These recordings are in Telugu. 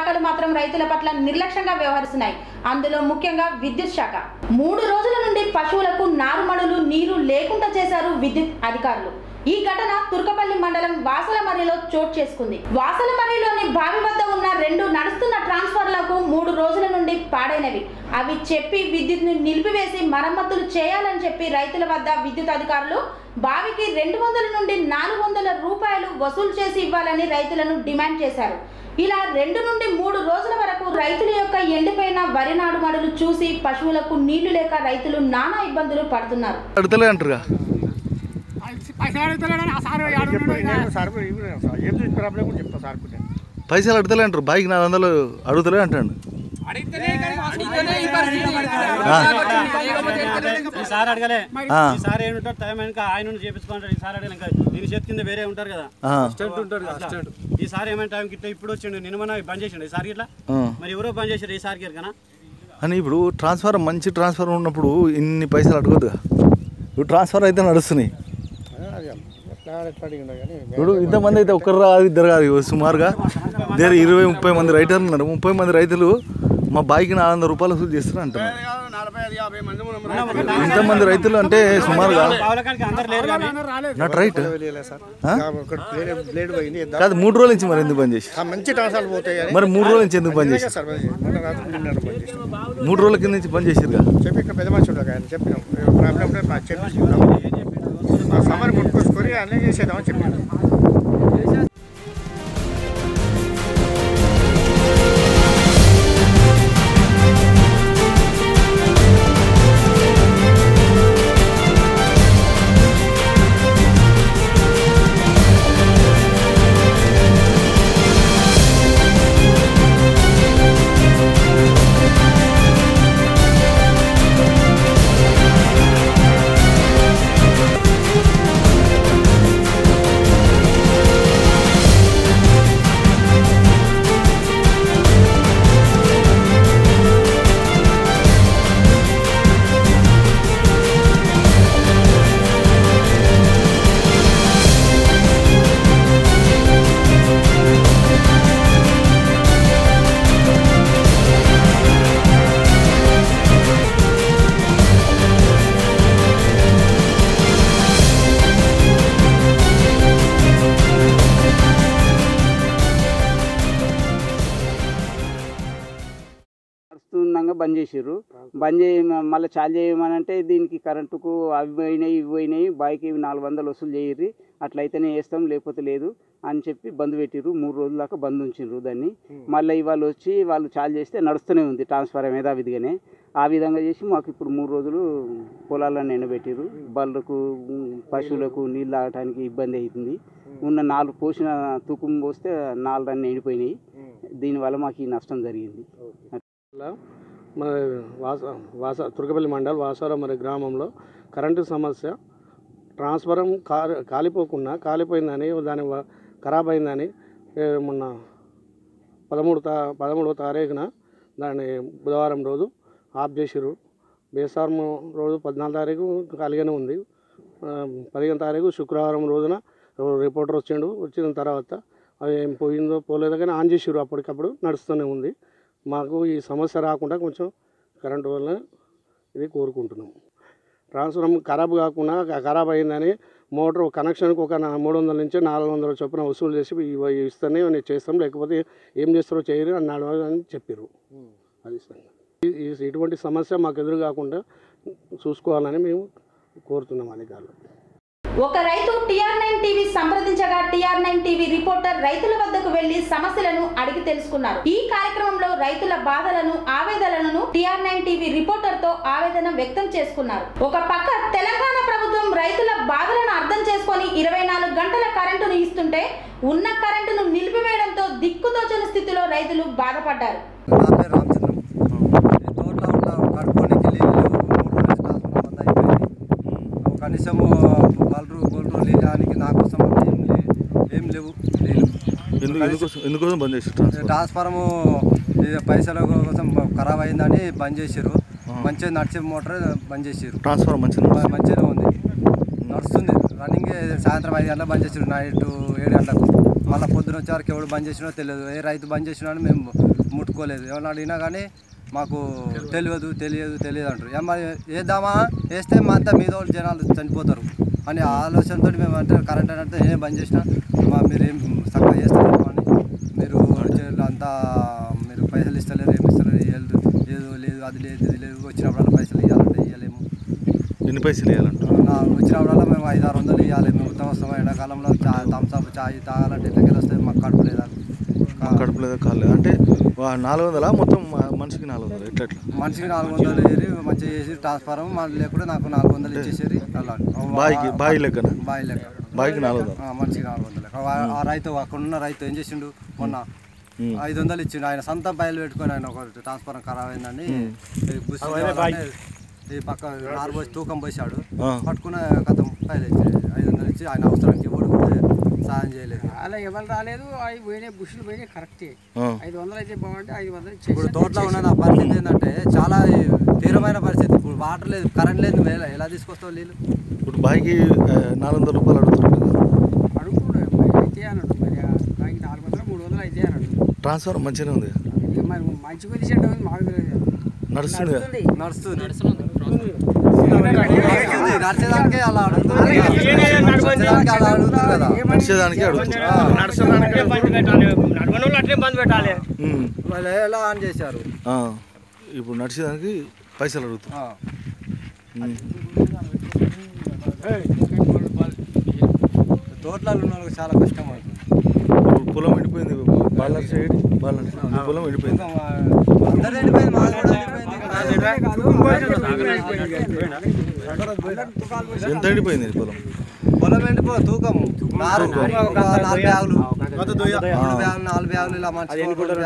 శాఖలు మాత్రం రైతుల పట్ల నిర్లక్ష్యంగా వ్యవహరిస్తున్నాయి అందులో ముఖ్యంగా విద్యుత్ శాఖ మూడు రోజుల నుండి పశువులకు నారుమడులు నీరు లేకుండా చేశారు విద్యుత్ అధికారులు ఈ ఘటన తుర్కపల్లి మండలం వాసలమర్రిలో చోటు చేసుకుంది వాసలమర్రిలోని బావి వద్ద ఉన్న రెండు నడుస్తున్న ట్రాన్స్ఫర్లకు మూడు రోజుల నుండి పాడైనవి అవి చెప్పి విద్యుత్ ను నిలిపివేసి మరమ్మతులు చేయాలని చెప్పి రైతుల వద్ద విద్యుత్ అధికారులు బావికి రెండు వందల నుండి నాలుగు వందల రూపాయలు వసూలు చేసి ఇవ్వాలని రైతులను డిమాండ్ చేశారు ఇలా రెండు నుండి మూడు రోజుల వరకు రైతుల యొక్క ఎండిపోయిన వరి నాడుమడులు చూసి పశువులకు నీళ్లు లేక రైతులు నానా ఇబ్బందులు పడుతున్నారు అడుగుతలే అంటారుగా పైసలు అడుగుతలేడని ఆ సార్ చెప్పు నేను సార్ కూడా ఇవ్వను సార్ ఏం చేసి ప్రాబ్లం కూడా చెప్తా సార్ కూడా పైసలు అడుగుతలే అంటారు బైక్ నాలుగు వందలు అడుగుతలే అంటాడు ఈ సార్ అడగలే ఆ. ఈ సార్ ఏముంటారు టైం వెనక ఆయన నుండి చేపించుకుంటారు ఈ సార్ అడగలే ఇంకా దీని చేతి కింద వేరే ఉంటారు కదా ఆ, అట్లా. ఈ సార్ ఏమైనా టైం గిట్ల ఇప్పుడు వచ్చిండు నిన్న మన బంద్ చేసిండు ఈ సార్ గిట్లా ఆ. మరి ఎవరో బంద్ చేసారు ఈ సార్ గిరికనా అని ఇప్పుడు ట్రాన్స్ఫర్ మంచి ట్రాన్స్ఫర్ ఉన్నప్పుడు ఇన్ని పైసలు అడగదుగా ఇప్పుడు ట్రాన్స్ఫర్ అయితే నడుస్తున్నాయి అది ఎట్లా ఎట్లా అడిగిండో కానీ ఇప్పుడు ఇంతమంది అయితే ఒక్కరు రాదు ఇద్దరు కాదు ఇగో సుమారుగా దగ్గర ఇరవై ముప్పై మంది రైతులు ఉన్నారు ముప్పై మంది రైతులు మా బాయికి నాలుగు వందల రూపాయలు వసూలు చేస్తున్నారు అంటున్నారు నలభై ఐదు యాభై మంది ఇంతమంది రైతులు అంటే సుమారుగా పావులకాడికి అందరు లేరు కానీ నాట్ రైట్ సార్ ఒక బ్లేడ్ బ్లేడ్ పోయింది ఇద్దాం. కాదు మూడు రోజుల నుంచి మరి ఎందుకు బంద్ చేసి ఆ మంచి ట్రాన్స్ఫర్ పోతాయి కానీ మరి మూడు రోజుల నుంచి ఎందుకు బంద్ చేసి సార్ మొన్న రాత్రి నిన్న బంద్ చేసాం మూడు రోజుల కింద నుంచి బంద్ చేసిరుగా చెప్పి ఇక్కడ పెద్ద మనిషి ఉండగా ఆయన చెప్పినాం ప్రాబ్లం ఉంటే మాకు చెప్పించుకుందాం ఆ సమర్ కొట్టుకొచ్చుకొని అన్నీ చేసేద్దామని చెప్పాను నడుస్తుండగా బంద్ చేసిర్రు బంద్ చేయ మళ్ళీ చాలు చేయమని అంటే దీనికి కరెంటుకు అవి పోయినాయి ఇవి పోయినాయి బాయ్కి ఇవి నాలుగు వందలు వసూలు చేయర్రి అట్లయితేనే వేస్తాం లేకపోతే లేదు అని చెప్పి బంద్ పెట్టిర్రు మూడు రోజుల దాకా బంద్ ఉంచిండ్రు దాన్ని మళ్ళీ ఇవాళ వచ్చి వాళ్ళు చాలు చేస్తే నడుస్తూనే ఉంది ట్రాన్స్ఫర్ యథావిధిగానే ఆ విధంగా చేసి మాకు ఇప్పుడు మూడు రోజులు పొలాలను ఎండబెట్టిర్రు బళ్ళకు పశువులకు నీళ్ళు తాగడానికి ఇబ్బంది అవుతుంది ఉన్న నాలుగు పోసిన తూకం పోస్తే నాలుగు అన్నీ ఎండిపోయినాయి దీనివల్ల మాకు ఈ నష్టం జరిగింది మన వాస వాస తుర్కపల్లి మండల్ వాసారం మరి గ్రామంలో కరెంటు సమస్య ట్రాన్స్ఫరం కా కాలిపోకుండా కాలిపోయిందని దాని వ- ఖరాబ్ అయిందని ఏ, మొన్న పదమూడు తా పదమూడవ తారీఖున దాన్ని బుధవారం రోజు ఆఫ్ చేసిర్రు బేసారం రోజు పద్నాలుగు తారీఖు ఖాళీగానే ఉంది ఆ, పదిహేను తారీఖు శుక్రవారం రోజున ఎవరో రిపోర్టర్ వచ్చిండు వచ్చిన తర్వాత అది ఏం పోయిందో పోలేదో కానీ ఆన్ చేసిర్రు అప్పటికప్పుడు నడుస్తూనే ఉంది మాకు ఈ సమస్య రాకుండా కొంచెం కరెంటు వల్ల ఇది కోరుకుంటున్నాం ట్రాన్స్ఫార్మర్ ఖరాబ్ కాకుండా క- ఖరాబ్ అయిందని మోటార్ కనెక్షన్కి ఒక నా- మూడు వందల నుంచి నాలుగు వందల చొప్పున వసూలు చేసి ఇవి ఇస్తేనే నేను చేస్తాం లేకపోతే ఏం చేస్తారో చేయరు అన్నాడు అని చెప్పారు అది సంగతి. ఈ- ఈ- ఇటువంటి సమస్య మాకు ఎదురు కాకుండా చూసుకోవాలని మేము కోరుతున్నాం అధికారులు ఒక రైతు టిఆర్ నైన్ టీవీ సంప్రదించగా టిఆర్ నైన్ టీవీ రిపోర్టర్ రైతుల వద్దకు వెళ్లి సమస్యలను అడిగి తెలుసుకున్నారు ఈ కార్యక్రమంలో రైతుల బాధలను ఆవేదనలను టిఆర్ నైన్ టీవీ రిపోర్టర్ తో ఆవేదన వ్యక్తం చేసుకున్నారు ఒక పక్క తెలంగాణ ప్రభుత్వం రైతుల బాధలను అర్థం చేసుకొని ఇరవై నాలుగు గంటల కరెంటును ఇస్తుంటే ఉన్న కరెంటును నిలిపివేయడంతో దిక్కుతోచని స్థితిలో రైతులు బాధపడ్డారు నా పేరు రామచంద్రం ఈ తోటలో ఉన్న కడుపుకోనికి నీళ్ళు లేవు మూడు రోజులు ట్రాన్స్ఫార్మర్ బంద్ అయిపోయింది కనీసం బల్రు గోల్రు నీళ్ళకి నా కోసం ఏం లే- ఏం లేవు నీళ్ళు ఎందుకు ఎందుకోసం ఎందుకోసం బంద్ చేసి ట్రాన్స్ఫర్ ట్రాన్స్ఫార్మర్ ఇది పైసల కోసం ఖరాబ్ అయిందని బంద్ చేసిర్రు మంచిగా నడిచే మోటార్ బంద్ చేసిర్రు ట్రాన్స్ఫర్ మంచిగా మంచిగా ఉంది నడుస్తుంది రన్నింగ్ సాయంత్రం ఐదు గంటలకు బంద్ చేసిరు నైట్ ఏడు గంటలకు మళ్ళీ పొద్దున వచ్చే వరకు ఎవడు బంద్ చేసినో తెలియదు ఏ రైతు బంద్ చేసినా అని మేము ముట్టుకోలేదు ఏమన్నా అడిగినా కానీ మాకు తెలియదు తెలియదు తెలియదు అంటారు ఏమన్నా వేద్దామా వేస్తే మా అంతా మీద వాళ్ళు జనాలు చనిపోతారు అని ఆలోచనతో మేము అంటే కరెంట్ అంటే ఏం బంద్ చేసినా మా మీరు ఏం చక్కగా చేస్తారు అని మీరు చేయాలి అంతా మీరు పైసలు ఇస్తలేరు ఏమి ఇస్తలేరు ఏది ఏదో లేదు అది లేదు ఇది లేదు వచ్చినప్పుడల్లా పైసలు ఇవ్వాలంటే ఇవ్వలేము ఎన్ని పైసలు వేయాలంట నా వచ్చినప్పుడల్లా మేము ఐదు ఆరు వందలు ఇవ్వాలి మేము ఉత్తమ వస్తాం ఎండాకాలంలో చా థమ్స్అప్ చాయ్ తాగాలంటే ఎట్లకెళ్ళి వస్తే మాకు కడుపు లేదా కడుపు లేదా కాలేదు అంటే వా- నాలుగు వందలా మొత్తం మ- మనిషికి నాలుగు వందలు ఎట్లా ఎట్లా మనిషికి నాలుగు వందలు వేసి మంచిగా చేసి ట్రాన్స్ఫారం మళ్ళీ లేకుండా నాకు నాలుగు వందలు ఇచ్చేసేది అలా బాయికి బాయి లెక్కన బాయి లెక్క బాయికి నాలుగు వందలు ఆ, మనిషికి నాలుగు వందలు లెక్క. ఆ- ఆ రైతు అక్కడ ఉన్న రైతు ఏం చేసిండు మొన్న ఉమ్. ఐదు వందలు ఇచ్చిండు ఆయన సొంత బయలు పెట్టుకొని ఆయన ఒక ట్రాన్స్ఫారం ఖరాబ్ అయిందని ఈ బుస్సు తేవాలని ఈ పక్క నారు పోసి తూకం పోసాడు ఆ. పట్టుకున్న కథం బయలు ఇచ్చి ఐదు వందలు ఇచ్చి ఆయన అవసరానికి ఎవడు కూడా సాయం చేయలేదు అలా ఎవరు రాలేదు అవి పోయినాయి బుషులు పోయినాయి కరెక్టే ఆ. ఐదు వందలు అయితే బాగుంటే ఐదు వందలు ఇప్పుడు ఇచ్చేసి తోటలో ఉన్న నా పరిస్థితి ఏంటంటే చాలా తీవ్రమైన పరిస్థితి ఇప్పుడు వాటర్ లేదు కరెంట్ లేదు నువ్వు ఎలా ఎలా తీసుకొస్తావు నీళ్ళు ఇప్పుడు బాయికి ఆ, నాలుగు వందల రూపాయలు అడుగుతారు కదా అడుగుతున్నాడు మరి అయితే అన్నాడు మరి ఆ దానికి నాలుగు వందలు మూడు వందలు అయితే అన్నాడు ట్రాన్స్ఫర్ మంచిగానే ఉంది ఇక మరి మంచి కొద్ది చెడ్డ ఉంది మాకు తెలియదు నడుస్తుంది కదా నడుస్తుంది నడుస్తుంది నడిచేదానికే అలా అడుగుతుంది నడిచేదానికి అలా అడుగుతుంది కదా నడిచేదానికి అడుగుతుంది ఉమ్. వాళ్ళు ఎలా ఆన్ చేశారు ఆ. ఇప్పుడు నడిచేదానికి పైసలు అడుగుతారు ఆ. ఉమ్. తోటలలో ఉన్న వాళ్ళకి చాలా కష్టం అవుతుంది ఇప్పుడు పొలం ఎండిపోయింది బాలర్ సైడ్ బాలర్ పొలం ఎండిపోయింది అందరూ ఎండిపోయింది మాది కూడా ఎండిపోయింది ఎంత ఎండిపోయింది ఈ పొలం పొలం ఎండిపో తూకం నారు ఒక నాలుగు బ్యాగులు మూడు బ్యాగులు నాలుగు బ్యాగులు ఇలా మంచి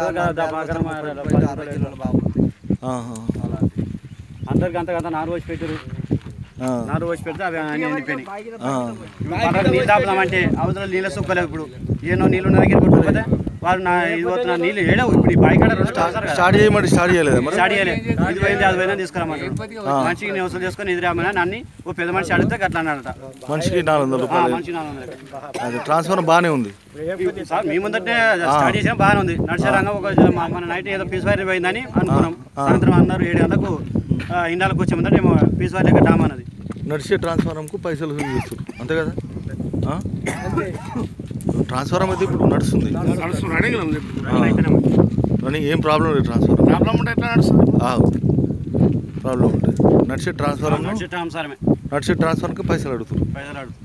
అరవై కిలోల బాబు ఆహా. అందరికి అంత కదా నారు వచ్చి పెట్టారు ఆ. నారు వచ్చి పెడితే అవి అన్నీ ఎండిపోయినాయి ఆ. పక్కకు నీళ్ళు తాపుదామంటే అవతల నీళ్ళ సుక్కలేవు ఇప్పుడు ఏనో నీళ్ళు ఉన్న దగ్గర కొట్టుకోపోతే వాళ్ళు నా ఇది పోతున్న నీళ్ళు ఏడవు ఇప్పుడు ఈ బాయి కాడ రెండు తాగుతారు కదా స్టార్ట్ చేయమంటే స్టార్ట్ చేయలేదా మరి స్టార్ట్ చేయలేదు ఇది పోయింది అది పోయిందని తీసుకురామంటారు మనిషికి నేను వసూలు చేసుకొని ఇది రామని నన్ను ఓ పెద్ద మనిషి అడిగితే గట్లా అన్నాడట మనిషికి నాలుగు వందల ఆ, రూపాయలు మనిషి నాలుగు వందలకి. అది ట్రాన్స్ఫర్ బాగానే ఉంది సార్ మీ ముందటే స్టార్ట్ చేసాం బాగానే ఉంది నడిచే రంగం ఒక మా- మన నైట్ ఏదో పీస్ వైర్ పోయిందని అనుకున్నాం సాయంత్రం అన్నారు ఏడు గంటలకు ఆ, ఇండాలకు వచ్చే ముందట ఏమో పీస్ వైర్ లెక్క డామ్ అన్నది నడిచే ట్రాన్స్ఫారంకు పైసలు వసూలు చేస్తారు అంతే కదా ఆ? ట్రాన్స్ఫారం అయితే ఇప్పుడు నడుస్తుంది రన్నింగ్ ఏం ప్రాబ్లం లేదు ట్రాన్స్ఫారం ప్రాబ్లం ఉంటే ఎట్లా నడుస్తుంది ప్రాబ్లం ఉంటుంది నడిచే ట్రాన్స్ఫారం నడిచే ట్రాన్స్ఫారమే నడిచే ట్రాన్స్ఫార్కి పైసలు అడుగుతారు పైసలు అడుగు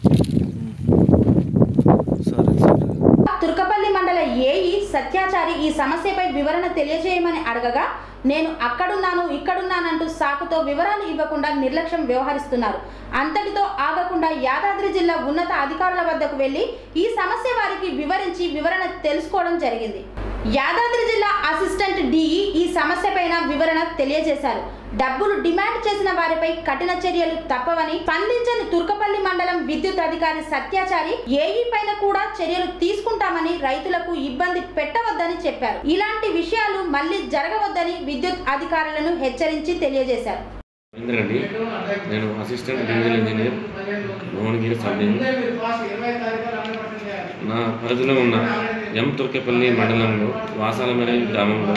సరే సరే తుర్కపల్లి మండల ఏఈ సత్యాచారి ఈ సమస్యపై వివరణ తెలియజేయమని అడగగా నేను అక్కడున్నాను ఇక్కడున్నానంటూ సాకుతో వివరాలు ఇవ్వకుండా నిర్లక్ష్యం వ్యవహరిస్తున్నారు అంతటితో ఆగకుండా యాదాద్రి జిల్లా ఉన్నత అధికారుల వద్దకు వెళ్లి ఈ సమస్య వారికి వివరించి వివరణ తెలుసుకోవడం జరిగింది యాదాద్రి జిల్లా అసిస్టెంట్ డిఈ ఈ సమస్యపైన వివరణ తెలియజేశారు డబ్బులు డిమాండ్ చేసిన వారిపై కఠిన చర్యలు తప్పవని స్పందించని తుర్కపల్లి మండలం విద్యుత్ అధికారి సత్యాచారి ఏఈ పైన కూడా చర్యలు తీసుకుంటామని రైతులకు ఇబ్బంది పెట్టవద్దని చెప్పారు ఇలాంటి విషయాలు మళ్లీ జరగవద్దని విద్యుత్ అధికారులను హెచ్చరించి తెలియజేశారు ఇంద్రండి నేను assistant divisional engineer Bhuvanagiri sub division నా పరిధిలో ఉన్న ఎం తుర్కెపల్లి మండలంలో వాసాలమెర గ్రామంలో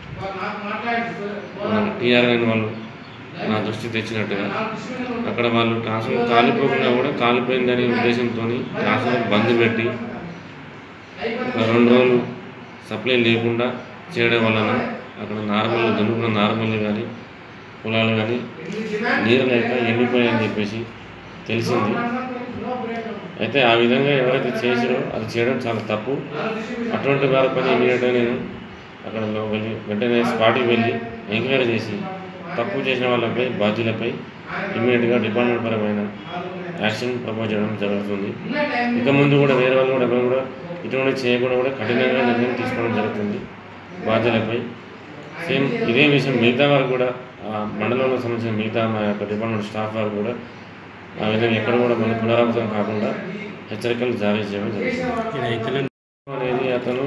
మన టీఆర్ఎన్ వాళ్ళు నా దృష్టి తెచ్చినట్టుగా అక్కడ వాళ్ళు ట్రాన్స్ఫర్ కాలిపోకుండా కూడా కాలిపోయిందనే ఉద్దేశంతో ట్రాన్స్ఫర్ బంద్ పెట్టి ఒక రెండు రోజులు సప్లై లేకుండా చేయడం వలన అక్కడ నార్మల్ దున్నుకున్న నార్మల్ కానీ పొలాలు కానీ నీరు లేక ఎండిపోయాయని చెప్పేసి తెలిసింది అయితే ఆ విధంగా ఎవరైతే చేసారో అది చేయడం చాలా తప్పు అటువంటి వారి పని ఇమీడియట్గా నేను అక్కడ లో- వెళ్ళి వెంటనే స్పాట్కి వెళ్ళి ఎంక్వైరీ చేసి తప్పు చేసిన వాళ్ళపై బాధ్యులపై ఇమీడియట్గా డిపార్ట్మెంట్ పరమైన యాక్షన్ ప్రపోజ్ చేయడం జరుగుతుంది ఇక ముందు కూడా వేరే వాళ్ళు కూడా ఎవరు కూడా ఇటువంటి చేయకుండా కూడా కఠినంగా నిర్ణయం తీసుకోవడం జరుగుతుంది బాధ్యులపై సేమ్ ఇదే విషయం మిగతా వారు కూడా ఆ మండలంలో సంబంధించిన మిగతా మా యొక్క డిపార్ట్మెంట్ స్టాఫ్ వారు కూడా ఆ విధంగా ఎక్కడ కూడా మన పునరావృతం కాకుండా హెచ్చరికలు జారీ చేయడం జరుగుతుంది అనేది అతను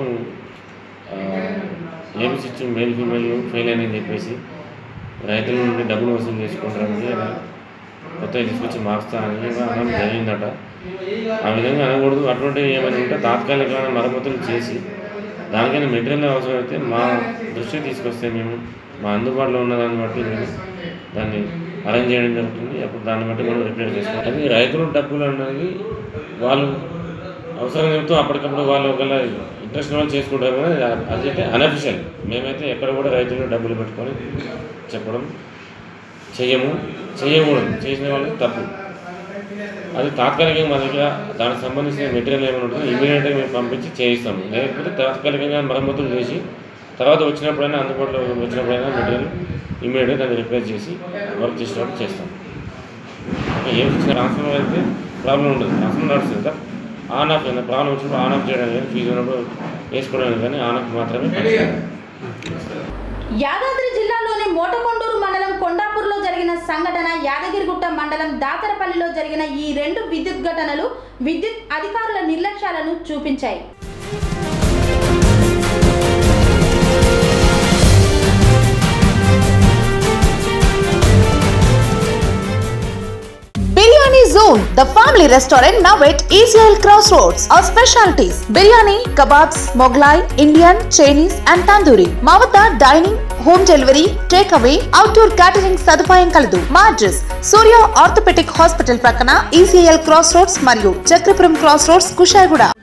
ఏమి స్విచ్ మేల్ ఫీమేల్ ఫెయిల్ అని చెప్పేసి రైతుల నుండి డబ్బులు వసూలు చేసుకుంటారని అలా కొత్తగా తీసుకొచ్చి మార్చుతా అని కూడా అనడం జరిగిందట ఆ విధంగా అనకూడదు అటువంటివి ఏమైనా ఉంటే తాత్కాలికమైన మరమ్మతులు చేసి దానికైనా మెటీరియల్ అవసరం అయితే మా దృష్టికి తీసుకొస్తే మేము మా అందుబాటులో ఉన్న దాన్ని బట్టి మేము దాన్ని అరేంజ్ చేయడం జరుగుతుంది అప్పుడు దాన్ని బట్టి మనం రిపేర్ చేస్తాం అది రైతుల డబ్బులు అనేది వాళ్ళు అవసరం చెప్తూ అప్పటికప్పుడు వాళ్ళు ఒకవేళ ఇంట్రెస్ట్ వాళ్ళు చేసుకుంటారు కానీ అది అయితే అనఫిషియల్ మేమైతే ఎక్కడ కూడా రైతులు డబ్బులు పెట్టుకొని చెప్పడం చెయ్యము చేయకూడదు చేసిన వాళ్ళకి తప్పు అది తాత్కాలికంగా మా దగ్గర దానికి సంబంధించిన మెటీరియల్ ఏమైనా ఉంటుందో ఇమీడియట్గా మేము పంపించి చేయిస్తాము లేకపోతే తాత్కాలికంగా మరమ్మతులు చేసి తర్వాత వచ్చినప్పుడైనా అందుబాటులో వచ్చినప్పుడైనా మెటీరియల్ ఇమీడియట్గా దాన్ని రిపేర్ చేసి వర్క్ చేసినప్పుడు చేస్తాం ఇంకా ఏం ఇచ్చిన ట్రాన్స్ఫర్ అయితే ప్రాబ్లం ఉండదు ట్రాన్స్ఫర్ నడుస్తుంది సార్ ఆన్ ఆఫ్ అయినా ప్రాబ్లం వచ్చినప్పుడు ఆన్ ఆఫ్ చేయడానికి కానీ ఫీజు ఉన్నప్పుడు వేసుకోవడానికి కానీ ఆన్ ఆఫ్ మాత్రమే పనిచేయాలి. యాదాద్రి జిల్లాలోని మోటకొండూరు మండలం కొండాపూర్లో జరిగిన సంఘటన యాదగిరిగుట్ట మండలం దాతరపల్లిలో జరిగిన ఈ రెండు విద్యుత్ ఘటనలు విద్యుత్ అధికారుల నిర్లక్ష్యాలను చూపించాయి Biryani Zone, the family restaurant now at ECL Crossroads. Our specialties biryani, kebabs, Moglai, Indian, Chinese, and tandoori. మా వద్ద dining home delivery take away outdoor catering సదుపాయం కలదు మా అడ్రస్ సూర్య ఆర్థోపెటిక్ హాస్పిటల్ ప్రక్కన ఈసీఎల్ క్రాస్ రోడ్స్ మరియు చక్రపురం క్రాస్ రోడ్స్ కుషాయిగూడ